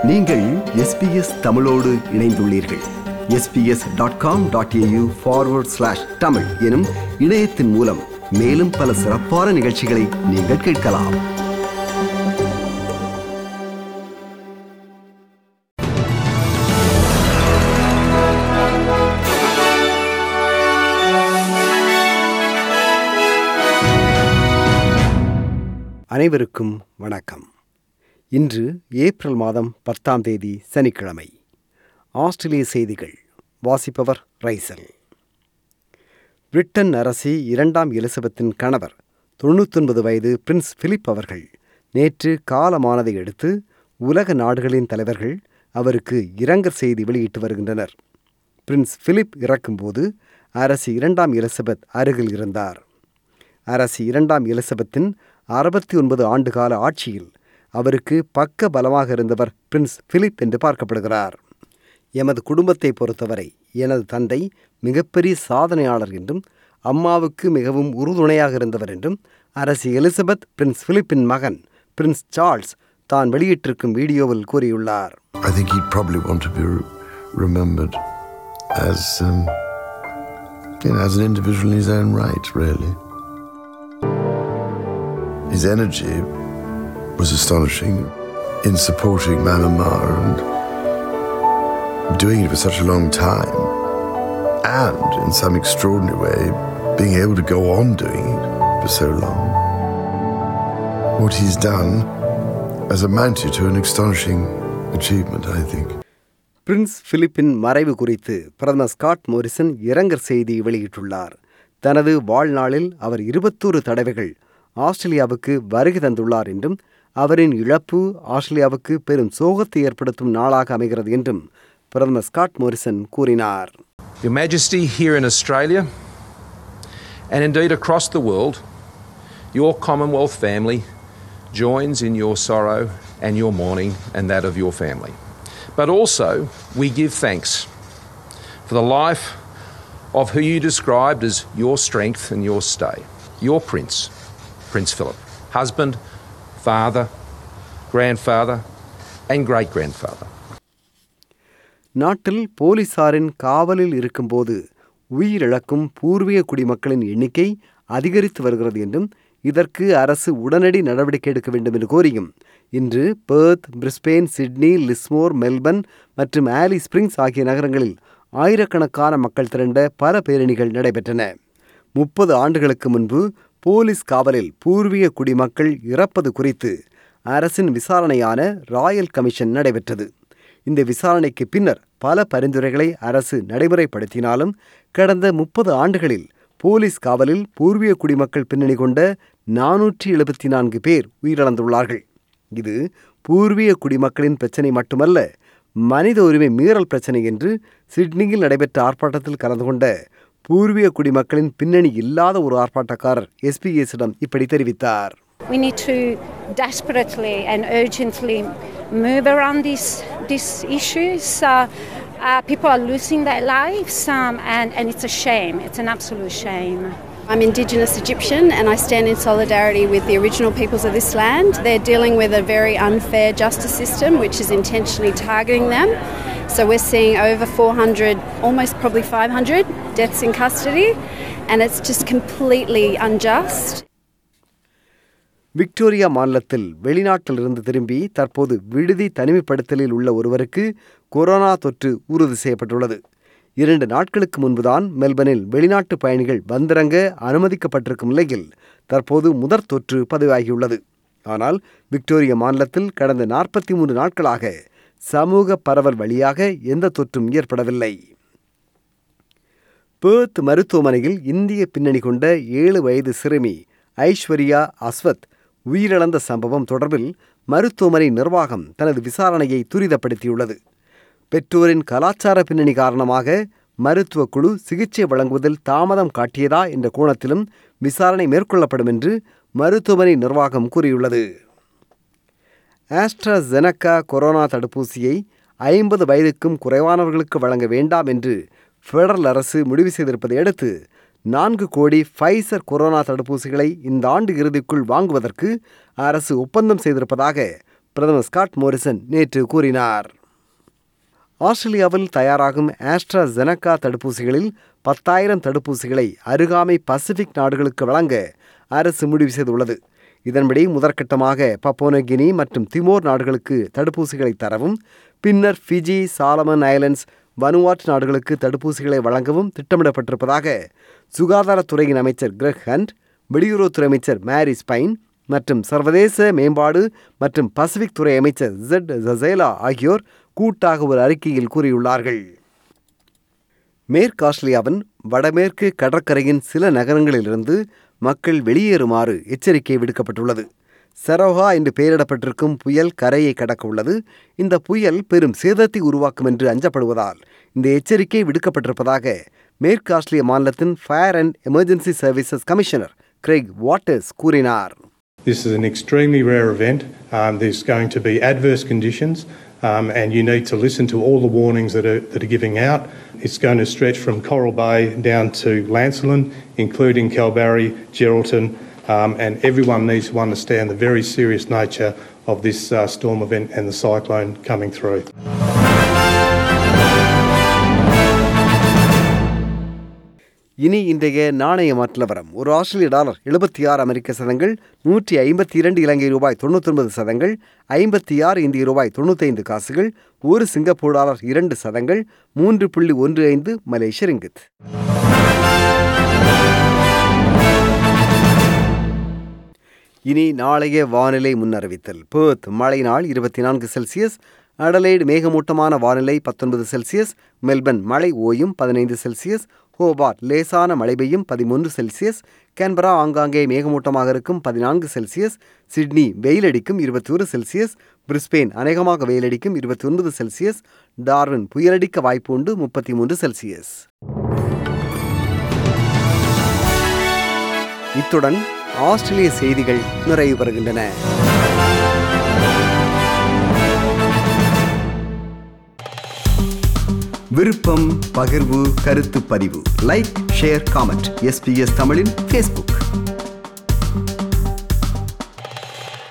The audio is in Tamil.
நீங்கள் எஸ்பிஎஸ் தமிழோடு இணைந்துள்ளீர்கள் SBS dot com dot AU forward slash Tamil எனும் இணையத்தின் மூலம் மேலும் பல சிறப்பான நிகழ்ச்சிகளை நீங்கள் கேட்கலாம் அனைவருக்கும் வணக்கம் இன்று ஏப்ரல் மாதம் பத்தாம் தேதி சனிக்கிழமை ஆஸ்திரேலிய செய்திகள் வாசிப்பவர் ரைசல் பிரிட்டன் அரசி இரண்டாம் எலிசபெத்தின் கணவர் தொண்ணூத்தொன்பது வயது பிரின்ஸ் பிலிப் அவர்கள் நேற்று காலமானதை அடுத்து உலக நாடுகளின் தலைவர்கள் அவருக்கு இரங்கற் செய்தி வெளியிட்டு வருகின்றனர் பிரின்ஸ் பிலிப் இறக்கும்போது அரசி இரண்டாம் எலிசபெத் அருகில் இருந்தார் அரசி இரண்டாம் எலிசபெத்தின் அறுபத்தி ஒன்பது ஆண்டுகால ஆட்சியில் அவருக்கு பக்க பலமாக இருந்தவர் பிரின்ஸ் பிலிப் என்று பார்க்கப்படுகிறார் எமது குடும்பத்தை பொறுத்தவரை எனது தந்தை மிகப்பெரிய சாதனையாளர் என்றும் அம்மாவுக்கு மிகவும் உறுதுணையாக இருந்தவர் என்றும் அரசி எலிசபெத் பிரின்ஸ் பிலிப்பின் மகன் பிரின்ஸ் சார்ல்ஸ் தான் வெளியிட்டிருக்கும் வீடியோவில் கூறியுள்ளார் I think he'd probably want to be re- remembered as, um, you know, as an individual in his own right, really. His energy was astonishing in supporting Myanmar and doing it for such a long time, and in some extraordinary way, being able to go on doing it for so long. What he's done has amounted to an astonishing achievement, I think. Prince பிலிப்பின் மறைவு குறித்து பிரதமர் ஸ்காட் மோரிசன் இரங்கற் செய்தி வெளியிட்டுள்ளார் தனது வாழ்நாளில் அவர் இருபத்தோரு தடவைகள் ஆஸ்திரேலியாவுக்கு வருகை தந்துள்ளார் என்றும் அவரின் இழப்பு ஆஸ்திரேலியாவுக்கு பெரும் சோகத்தை ஏற்படுத்தும் நாளாக அமைகிறது என்றும் பிரதமர் ஸ்காட் மோரிசன் கூறினார் Your Majesty, here in Australia and indeed across the world, your Commonwealth family joins in your sorrow and your mourning and that of your family. But also, we give thanks for the life of who you described as your strength and your stay, your Prince, Prince Philip, husband, father, grandfather, and great grandfather. நாட்டில் போலீசாரின் காவலில் இருக்கும்போது உயிரிழக்கும் பூர்வீக குடிமக்களின் எண்ணிக்கை அதிகரித்து வருகிறது என்றும் இதற்கு அரசு உடனடி நடவடிக்கை எடுக்க வேண்டும் என்று கோரியும் இன்று Perth Brisbane Sydney Lismore Melbourne மற்றும் ஆலி ஸ்பிரிங்ஸ் ஆகிய நகரங்களில் ஆயிரக்கணக்கான மக்கள் திரண்ட பல பேரணிகள் நடைபெற்றன முப்பது ஆண்டுகளுக்கு முன்பு போலீஸ் காவலில் பூர்வீக குடிமக்கள் இறப்பது குறித்து அரசின் விசாரணையான ராயல் கமிஷன் நடைபெற்றது இந்த விசாரணைக்கு பின்னர் பல பரிந்துரைகளை அரசு நடைமுறைப்படுத்தினாலும் கடந்த முப்பது ஆண்டுகளில் போலீஸ் காவலில் பூர்வீக குடிமக்கள் பின்னணி கொண்ட நானூற்றி எழுபத்தி நான்கு பேர் உயிரிழந்துள்ளார்கள் இது பூர்வீக குடிமக்களின் பிரச்சனை மட்டுமல்ல மனித உரிமை மீறல் பிரச்சனை என்று சிட்னியில் நடைபெற்ற ஆர்ப்பாட்டத்தில் கலந்து கொண்ட பூர்வீக குடிமக்களின் பின்னணி இல்லாத ஒரு ஆர்ப்பாட்டக்காரர் எஸ்பிஎஸிடம் இப்படி தெரிவித்தார் We need to desperately and urgently move around these these issues. Uh, uh, people are losing their lives, um, and and it's a shame. It's an absolute shame. I'm Indigenous Egyptian and I stand in solidarity with the original peoples of this land. They're dealing with a very unfair justice system which is intentionally targeting them. So we're seeing over 400, almost probably 500 deaths in custody, and it's just completely unjust. Victoria மாநிலத்தில் வெளிநாட்டிலிருந்து திரும்பி தற்போது விடுதி தனிமைப்படுத்தலில் உள்ள ஒருவருக்கு கொரோனா தொற்று உறுதி செய்யப்பட்டுள்ளது இரண்டு நாட்களுக்கு முன்புதான் மெல்பர்னில் வெளிநாட்டு பயணிகள் வந்திறங்க அனுமதிக்கப்பட்டிருக்கும் நிலையில் தற்போது முதற் தொற்று பதிவாகியுள்ளது ஆனால் விக்டோரியா மாநிலத்தில் கடந்த நாற்பத்தி மூன்று நாட்களாக சமூக பரவல் வழியாக எந்த தொற்றும் ஏற்படவில்லை பேர்த் மருத்துவமனையில் இந்திய பின்னணி கொண்ட ஏழு வயது சிறுமி ஐஸ்வர்யா அஸ்வத் உயிரிழந்த சம்பவம் தொடர்பில் மருத்துவமனை நிர்வாகம் தனது விசாரணையை துரிதப்படுத்தியுள்ளது பெற்றோரின் கலாச்சார பின்னணி காரணமாக மருத்துவ குழு சிகிச்சை வழங்குவதில் தாமதம் காட்டியதா என்ற கோணத்திலும் விசாரணை மேற்கொள்ளப்படும் என்று மருத்துவமனை நிர்வாகம் கூறியுள்ளது ஆஸ்ட்ராசெனக்கா கொரோனா தடுப்பூசியை ஐம்பது வயதுக்கும் குறைவானவர்களுக்கு வழங்க வேண்டாம் என்று ஃபெடரல் அரசு முடிவு செய்திருப்பதை அடுத்து நான்கு கோடி ஃபைசர் கொரோனா தடுப்பூசிகளை இந்த ஆண்டு இறுதிக்குள் வாங்குவதற்கு அரசு ஒப்பந்தம் செய்திருப்பதாக பிரதமர் ஸ்காட் மோரிசன் நேற்று கூறினார் ஆஸ்திரேலியாவில் தயாராகும் ஆஸ்ட்ராஜெனகா தடுப்பூசிகளில் பத்தாயிரம் தடுப்பூசிகளை அருகாமை பசிபிக் நாடுகளுக்கு வழங்க அரசு முடிவு செய்துள்ளது இதன்படி முதற்கட்டமாக பப்போனகினி மற்றும் திமோர் நாடுகளுக்கு தடுப்பூசிகளை தரவும் பின்னர் ஃபிஜி சாலமன் ஐலண்ட்ஸ் வனுவாட் நாடுகளுக்கு தடுப்பூசிகளை வழங்கவும் திட்டமிடப்பட்டிருப்பதாக சுகாதாரத்துறையின் அமைச்சர் கிரெக் ஹண்ட் வெளியுறவுத்துறை அமைச்சர் மேரி ஸ்பைன் மற்றும் சர்வதேச மேம்பாடு மற்றும் பசிபிக் துறை அமைச்சர் ஜெட் ஜசேலா ஆகியோர் கூட்டாக ஒரு அறிக்கையில் கூறியுள்ளார்கள் மேற்கு ஆஸ்திரேலியாவின் வடமேற்கு கடற்கரையின் சில நகரங்களிலிருந்து மக்கள் வெளியேறுமாறு எச்சரிக்கை விடுக்கப்பட்டுள்ளது சரோஹா என்று பெயரிடப்பட்டிருக்கும் புயல் கரையை கடக்க உள்ளது இந்த புயல் பெரும் சேதத்தை உருவாக்கும் என்று அஞ்சப்படுவதால் இந்த எச்சரிக்கை விடுக்கப்பட்டிருப்பதாக மேற்கு ஆஸ்திரேலிய மாநிலத்தின் fire and emergency services commissioner Greg Waters கூறினார் This is an extremely rare event. Um, there's going to be adverse conditions, um, and you need to listen to all the warnings that are, that are giving out. It's going to stretch from Coral Bay down to Lancelin, including Kalbarri, Geraldton, um, and everyone needs to understand the very serious nature of this uh, storm event and the cyclone coming through. இனி இன்றைய நாணய மாற்று நிலவரம் ஒரு ஆஸ்திரேலிய டாலர் எழுபத்தி ஆறு அமெரிக்க சதங்கள் நூற்றி ஐம்பத்தி இரண்டு இலங்கை ரூபாய் தொண்ணூத்தொன்பது சதங்கள் ஐம்பத்தி ஆறு இந்திய ரூபாய் தொண்ணூத்தைந்து காசுகள் ஒரு சிங்கப்பூர் டாலர் இரண்டு சதங்கள் மூன்று புள்ளி ஒன்று ஐந்து மலேசிய ரிங்கித் இனி நாளைய வானிலை முன்னறிவித்தல் பேர்த் மழை நாள் இருபத்தி நான்கு செல்சியஸ் அடலைடு மேகமூட்டமான வானிலை பத்தொன்பது செல்சியஸ் மெல்பர்ன் மழை ஓயும் பதினைந்து செல்சியஸ் ஹோபார்ட் லேசான மழை பெய்யும் பதிமூன்று செல்சியஸ் கேன்பரா ஆங்காங்கே மேகமூட்டமாக இருக்கும் பதினான்கு செல்சியஸ் சிட்னி வெயிலடிக்கும் இருபத்தி ஒரு செல்சியஸ் பிரிஸ்பெயின் அநேகமாக வெயிலடிக்கும் இருபத்தி ஒன்பது செல்சியஸ் டார்வின் புயலடிக்க வாய்ப்பு உண்டு முப்பத்தி மூன்று செல்சியஸ் இத்துடன் ஆஸ்திரேலிய செய்திகள் நிறைவு பெறுகின்றன விருப்பம் பகிர்வு கருத்து பதிவு லைக் ஷேர் காமெண்ட் எஸ்பிஎஸ் தமிழின் ஃபேஸ்புக்